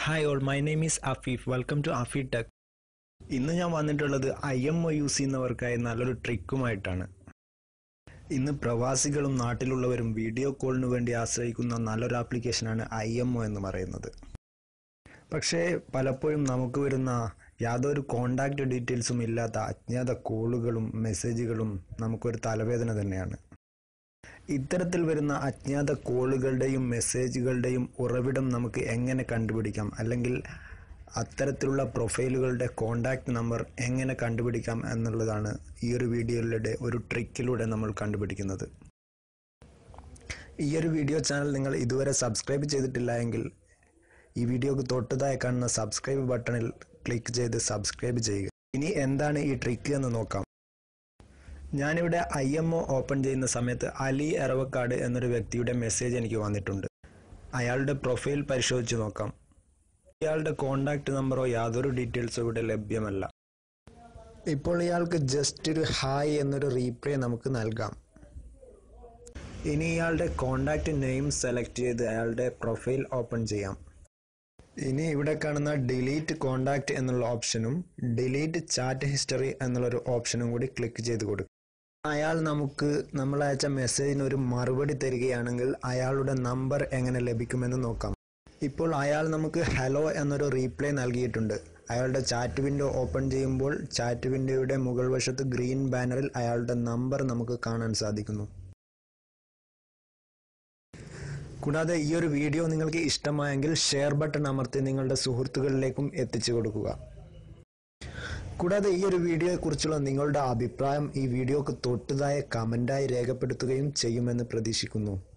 hi all my name is Afeef welcome to Afi tech ഇന്ന് ഞാൻ വന്നിട്ടുള്ളത് ഐ എം ഒ യൂസ് ചെയ്യുന്നവർക്കായി നല്ലൊരു ട്രിക്കുമായിട്ടാണ് ഇന്ന് പ്രവാസികളും നാട്ടിലുള്ളവരും വീഡിയോ കോളിന് വേണ്ടി ആശ്രയിക്കുന്ന നല്ലൊരു ആപ്ലിക്കേഷനാണ് ഐ എം ഒ എന്ന് പറയുന്നത് പക്ഷേ പലപ്പോഴും നമുക്ക് വരുന്ന യാതൊരു കോണ്ടാക്ട് ഡീറ്റെയിൽസും ഇല്ലാത്ത അജ്ഞാത കോളുകളും മെസ്സേജുകളും നമുക്കൊരു തലവേദന തന്നെയാണ് ഇത്തരത്തിൽ വരുന്ന അജ്ഞാത കോളുകളുടെയും മെസ്സേജുകളുടെയും ഉറവിടം നമുക്ക് എങ്ങനെ കണ്ടുപിടിക്കാം അല്ലെങ്കിൽ അത്തരത്തിലുള്ള പ്രൊഫൈലുകളുടെ കോണ്ടാക്ട് നമ്പർ എങ്ങനെ കണ്ടുപിടിക്കാം എന്നുള്ളതാണ് ഈ ഒരു വീഡിയോയിലൂടെ ഒരു ട്രിക്കിലൂടെ നമ്മൾ കണ്ടുപിടിക്കുന്നത് ഈ ഒരു വീഡിയോ ചാനൽ നിങ്ങൾ ഇതുവരെ സബ്സ്ക്രൈബ് ചെയ്തിട്ടില്ല എങ്കിൽ ഈ വീഡിയോക്ക് തൊട്ടതായി കാണുന്ന സബ്സ്ക്രൈബ് ബട്ടണിൽ ക്ലിക്ക് ചെയ്ത് സബ്സ്ക്രൈബ് ചെയ്യുക ഇനി എന്താണ് ഈ ട്രിക്ക് എന്ന് നോക്കാം ഞാനിവിടെ ഐ എം ഒ ഓപ്പൺ ചെയ്യുന്ന സമയത്ത് അലി എറവക്കാട് എന്നൊരു വ്യക്തിയുടെ മെസ്സേജ് എനിക്ക് വന്നിട്ടുണ്ട് അയാളുടെ പ്രൊഫൈൽ പരിശോധിച്ച് നോക്കാം ഇയാളുടെ കോണ്ടാക്ട് നമ്പറോ യാതൊരു ഡീറ്റെയിൽസോ ഇവിടെ ലഭ്യമല്ല ഇപ്പോൾ ഇയാൾക്ക് ജസ്റ്റ് ഒരു ഹായ് എന്നൊരു റീപ്ലൈ നമുക്ക് നൽകാം ഇനി ഇയാളുടെ കോണ്ടാക്ട് നെയിം സെലക്ട് ചെയ്ത് അയാളുടെ പ്രൊഫൈൽ ഓപ്പൺ ചെയ്യാം ഇനി ഇവിടെ കാണുന്ന ഡിലീറ്റ് കോണ്ടാക്ട് എന്നുള്ള ഓപ്ഷനും ഡിലീറ്റ് ചാറ്റ് ഹിസ്റ്ററി എന്നുള്ളൊരു ഓപ്ഷനും കൂടി ക്ലിക്ക് ചെയ്ത് കൊടുക്കും അയാൾ നമുക്ക് നമ്മൾ അയച്ച മെസ്സേജിന് ഒരു മറുപടി തരികയാണെങ്കിൽ അയാളുടെ നമ്പർ എങ്ങനെ ലഭിക്കുമെന്ന് നോക്കാം ഇപ്പോൾ അയാൾ നമുക്ക് ഹലോ എന്നൊരു റീപ്ലൈ നൽകിയിട്ടുണ്ട് അയാളുടെ ചാറ്റ് വിൻഡോ ഓപ്പൺ ചെയ്യുമ്പോൾ ചാറ്റ് വിൻഡോയുടെ മുകൾ വശത്ത് ഗ്രീൻ ബാനറിൽ അയാളുടെ നമ്പർ നമുക്ക് കാണാൻ സാധിക്കുന്നു കൂടാതെ ഈ ഒരു വീഡിയോ നിങ്ങൾക്ക് ഇഷ്ടമായെങ്കിൽ ഷെയർ ബട്ടൺ അമർത്തി നിങ്ങളുടെ സുഹൃത്തുക്കളിലേക്കും എത്തിച്ചു കൊടുക്കുക കൂടാതെ ഈ ഒരു വീഡിയോയെക്കുറിച്ചുള്ള നിങ്ങളുടെ അഭിപ്രായം ഈ വീഡിയോക്ക് തൊട്ടതായ കമൻ്റായി രേഖപ്പെടുത്തുകയും ചെയ്യുമെന്ന് പ്രതീക്ഷിക്കുന്നു